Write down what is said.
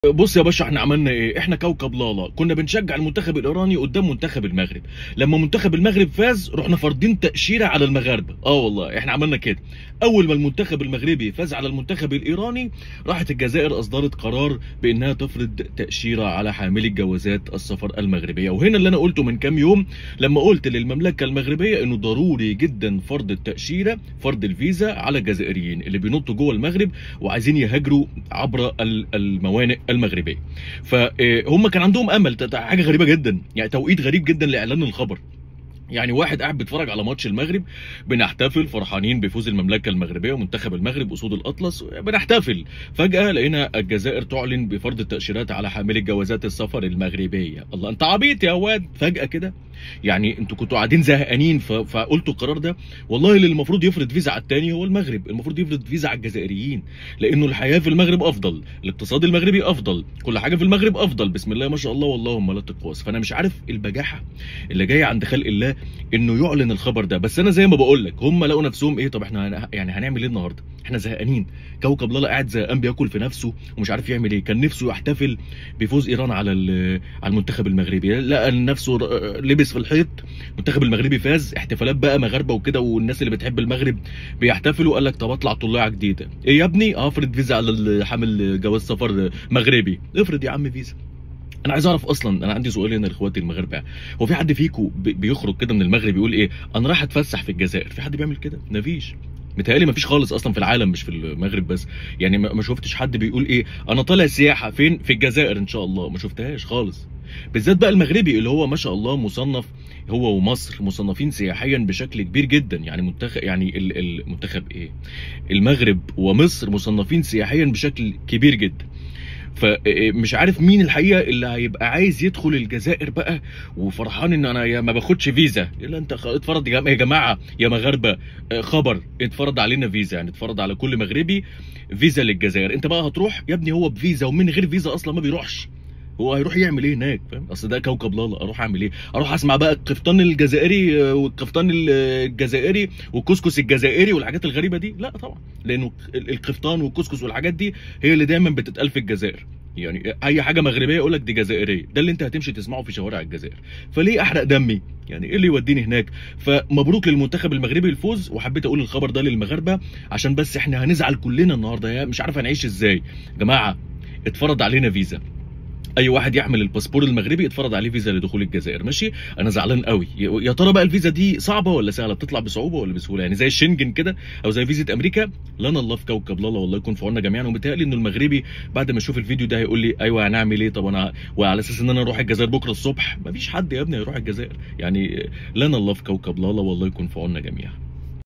بص يا باشا احنا عملنا ايه احنا كوكب لالا كنا بنشجع المنتخب الايراني قدام منتخب المغرب لما منتخب المغرب فاز رحنا فارضين تاشيره على المغاربه اه والله احنا عملنا كده اول ما المنتخب المغربي فاز على المنتخب الايراني راحت الجزائر اصدرت قرار بانها تفرض تاشيره على حاملي جوازات السفر المغربيه وهنا اللي انا قلته من كام يوم لما قلت للمملكه المغربيه انه ضروري جدا فرض التاشيره فرض الفيزا على الجزائريين اللي بينطوا جوه المغرب وعايزين يهاجروا عبر الموانئ المغربيه فهم كان عندهم امل حاجه غريبه جدا يعني توقيت غريب جدا لاعلان الخبر يعني واحد قاعد بيتفرج على ماتش المغرب بنحتفل فرحانين بفوز المملكه المغربيه ومنتخب المغرب اسود الاطلس بنحتفل فجاه لقينا الجزائر تعلن بفرض التاشيرات على حاملي جوازات السفر المغربيه الله انت عبيط يا واد فجاه كده يعني انتوا كنتوا قاعدين زهقانين فقلتوا القرار ده والله اللي المفروض يفرض فيزا على الثاني هو المغرب المفروض يفرض فيزا على الجزائريين لانه الحياه في المغرب افضل الاقتصاد المغربي افضل كل حاجه في المغرب افضل بسم الله ما شاء الله والله لا تقواس فانا مش عارف البجاحه اللي جايه عند خلق الله انه يعلن الخبر ده بس انا زي ما بقول لك هم لقوا نفسهم ايه طب احنا يعني هنعمل ايه النهارده احنا زهقانين كوكب لالا قاعد زهقان بياكل في نفسه ومش عارف يعمل ايه كان نفسه يحتفل بفوز ايران على على المنتخب المغربي لقى نفسه لبس في الحيط المنتخب المغربي فاز احتفالات بقى مغاربه وكده والناس اللي بتحب المغرب بيحتفلوا قال لك طب اطلع طليعه جديده ايه يا ابني افرض فيزا على حامل جواز سفر مغربي افرض يا عم فيزا انا عايز اعرف اصلا انا عندي سؤال هنا لاخواتي المغاربه هو في حد فيكم بيخرج كده من المغرب يقول ايه انا رايح اتفسح في الجزائر في حد بيعمل كده مفيش متهيألي مفيش خالص اصلا في العالم مش في المغرب بس يعني ما شفتش حد بيقول ايه انا طالع سياحه فين في الجزائر ان شاء الله ما شفتهاش خالص بالذات بقى المغربي اللي هو ما شاء الله مصنف هو ومصر مصنفين سياحيا بشكل كبير جدا يعني منتخب يعني المنتخب ايه المغرب ومصر مصنفين سياحيا بشكل كبير جدا فمش عارف مين الحقيقه اللي هيبقى عايز يدخل الجزائر بقى وفرحان ان انا يا ما باخدش فيزا الا انت اتفرض يا جماعه يا مغاربه خبر اتفرض علينا فيزا يعني اتفرض على كل مغربي فيزا للجزائر انت بقى هتروح يا ابني هو بفيزا ومن غير فيزا اصلا ما بيروحش هو هيروح يعمل ايه هناك فاهم اصل ده كوكب لالا اروح اعمل ايه اروح اسمع بقى القفطان الجزائري والقفطان الجزائري والكسكس الجزائري والحاجات الغريبه دي لا طبعا لانه القفطان والكسكس والحاجات دي هي اللي دايما بتتقال في الجزائر يعني اي حاجه مغربيه يقول لك دي جزائريه ده اللي انت هتمشي تسمعه في شوارع الجزائر فليه احرق دمي يعني ايه اللي يوديني هناك فمبروك للمنتخب المغربي الفوز وحبيت اقول الخبر ده للمغاربه عشان بس احنا هنزعل كلنا النهارده يا مش عارف هنعيش ازاي جماعه اتفرض علينا فيزا اي واحد يحمل الباسبور المغربي اتفرض عليه فيزا لدخول الجزائر ماشي انا زعلان قوي يا ترى بقى الفيزا دي صعبه ولا سهله بتطلع بصعوبه ولا بسهوله يعني زي الشنجن كده او زي فيزا امريكا لنا الله في كوكب لالا والله يكون في عوننا جميعا ومتهيألي انه المغربي بعد ما يشوف الفيديو ده هيقول لي ايوه هنعمل ايه طب انا وعلى اساس ان انا اروح الجزائر بكره الصبح مفيش حد يا ابني هيروح الجزائر يعني لنا الله في كوكب لالا والله يكون في عوننا جميعا